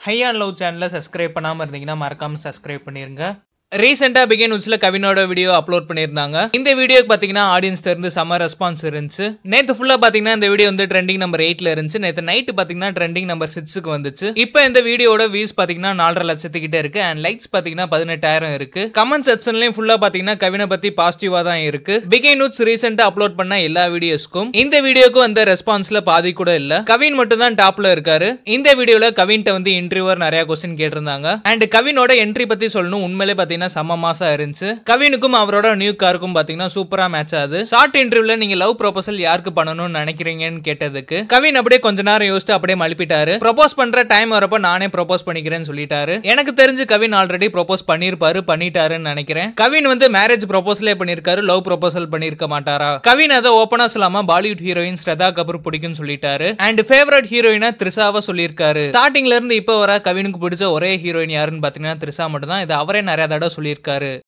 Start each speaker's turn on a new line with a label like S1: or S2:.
S1: high and love சேனலை subscribe பண்ணாமல் இருந்தீங்கன்னா மறக்காம சப்ஸ்கிரைப் பண்ணிருங்க ரீசெண்டாக பிகின் உச்சில் கவினோட வீடியோ அப்லோட் பண்ணியிருந்தாங்க இந்த வீடியோக்கு பார்த்தீங்கன்னா ஆடியன்ஸ் இருந்து செம்ம ரெஸ்பான்ஸ் இருந்துச்சு நேற்று ஃபுல்லாக பார்த்தீங்கன்னா இந்த வீடியோ வந்து ட்ரெண்டிங் நம்பர் எயிட்ல இருந்துச்சு நேற்று நைட்டு பார்த்தீங்கன்னா ட்ரெண்டிங் நம்பர் சிக்ஸுக்கு வந்துச்சு இப்போ இந்த வீடியோட வியூஸ் பார்த்தீங்கன்னா நாலரை லட்சத்துக்கிட்ட இருக்கு அண்ட் லைக்ஸ் பார்த்தீங்கன்னா பதினெட்டாயிரம் இருக்கு கமெண்ட் செக்ஷன்லையும் ஃபுல்லாக பார்த்தீங்கன்னா கவினை பற்றி பாசிட்டிவாக தான் இருக்கு பிகின் உட்ஸ் ரீசெண்டாக அப்லோட் பண்ண எல்லா வீடியோஸ்க்கும் இந்த வீடியோக்கு வந்த ரெஸ்பான்ஸ்ல பாதி கூட இல்ல கவின் மட்டும் தான் டாப்ல இருக்காரு இந்த வீடியோல கவின்ட்ட வந்து இன்டர்வியூவர் நிறைய கொஸ்டின் கேட்டிருந்தாங்க அண்ட் கவினோட என்ட்ரி பத்தி சொல்லணும் உண்மையிலே பாத்தீங்கன்னா செம்ம மாசா இருந்துச்சு கவினுக்கும் அவரோட நியூ காருக்கும் பாத்தீங்கன்னா சூப்பரா மேட்ச் ஆகுது ஷார்ட் இன்டர்வியூல நீங்க லவ் ப்ரொபோசல் யாருக்கு பண்ணணும்னு நினைக்கிறீங்கன்னு கேட்டதுக்கு கவின் அப்படியே கொஞ்ச நேரம் யோசிச்சு அப்படியே மழுப்பிட்டாரு ப்ரொபோஸ் பண்ற டைம் வரப்ப நானே ப்ரொபோஸ் பண்ணிக்கிறேன்னு சொல்லிட்டாரு எனக்கு தெரிஞ்சு கவின் ஆல்ரெடி ப்ரொபோஸ் பண்ணிருப்பாரு பண்ணிட்டாருன்னு நினைக்கிறேன் கவின் வந்து மேரேஜ் ப்ரொபோசலே பண்ணிருக்காரு லவ் ப்ரொபோசல் பண்ணிருக்க மாட்டாரா கவின் அதை ஓப்பனா சொல்லாம பாலிவுட் ஹீரோயின் ஸ்ரதா கபூர் பிடிக்கும்னு சொல்லிட்டாரு அண்ட் ஃபேவரட் ஹீரோயினா த்ரிஷாவை சொல்லியிருக்காரு ஸ்டார்டிங்ல இருந்து இப்போ வர கவினுக்கு பிடிச்ச ஒரே ஹீரோயின் யாருன்னு பாத்தீங்கன்னா த்ரிஷா மட்டும் தான் இது அவரே நிறைய தடவை சொல்லியிருக்காரு